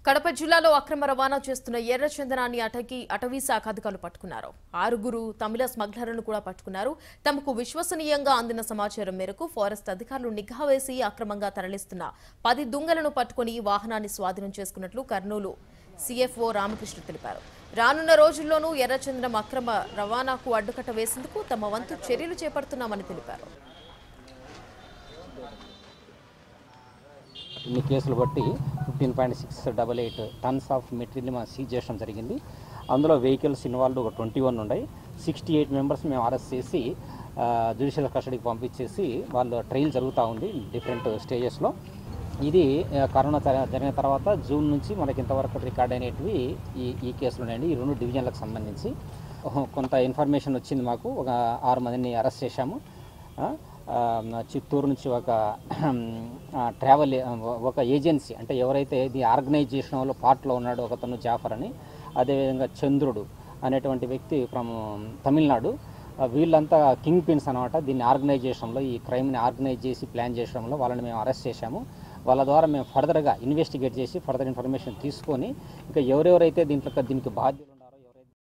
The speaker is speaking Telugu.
కడప జిల్లాలో అక్రమ రవాణా చేస్తున్న ఎర్ర చందనాన్ని అటకీ అటవీ శాఖ అధికారులు పట్టుకున్నారు ఆరుగురు తమిళ స్మగ్లర్లను కూడా పట్టుకున్నారు తమకు విశ్వసనీయంగా అందిన సమాచారం మేరకు ఫారెస్ట్ అధికారులు నిఘా వేసి అక్రమంగా తరలిస్తున్న పది దుంగలను పట్టుకుని వాహనాన్ని స్వాధీనం చేసుకున్నట్లు కర్నూలు సీఎఫ్ఓ రామకృష్ణ తెలిపారు రానున్న రోజుల్లోనూ ఎర్రచందనం అక్రమ రవాణాకు అడ్డుకట్ట వేసేందుకు తమ వంతు చర్యలు చేపడుతున్నామని తెలిపారు ఇన్ని కేసులు బట్టి fifteen point six double eight tons of material మనం సీజ్ చేయడం జరిగింది అందులో వెహికల్స్ ఇన్వాల్వ్ ఒక ట్వంటీ వన్ ఉన్నాయి సిక్స్టీ ఎయిట్ మెంబర్స్ మేము అరెస్ట్ చేసి జ్యుడిషియల్ కస్టడీకి పంపించేసి వాళ్ళు ట్రయల్ జరుగుతూ ఉంది డిఫరెంట్ స్టేజెస్లో ఇది ఆ, కరోనా జర- జరిగిన తర్వాత జూన్ నుంచి మనకి ఇంతవరకు రికార్డ్ అయినవి ఈ ఈ కేసులు ఉన్నాయండి ఈ రెండు డివిజన్లకు సంబంధించి కొంత ఇన్ఫర్మేషన్ వచ్చింది మాకు ఒక ఆరు మందిని అరెస్ట్ చేశాము ఆ, ఆ, చిత్తూరు నుంచి ఒక ఆ, ట్రావెల్ ఆ, ఒక ఏజెన్సీ అంటే ఎవరైతే ఇది ఆర్గనైజ్ చేసిన వాళ్ళు పార్ట్లో ఉన్నాడో ఒకతను జాఫర్ అని అదేవిధంగా చంద్రుడు అనేటువంటి వ్యక్తి ఫ్రమ్ తమిళనాడు ఆ, వీళ్ళంతా కింగ్ పిన్స్ అనమాట దీన్ని ఆర్గనైజ్ చేయడంలో ఈ క్రైమ్ని ఆర్గనైజ్ చేసి ప్లాన్ చేయడంలో వాళ్ళని మేము అరెస్ట్ చేశాము వాళ్ళ ద్వారా మేము ఫర్దర్గా ఇన్వెస్టిగేట్ చేసి ఫర్దర్ ఇన్ఫర్మేషన్ తీసుకొని ఇంకా ఎవరెవరైతే దీంట్లో దీనికి బాధ్యులు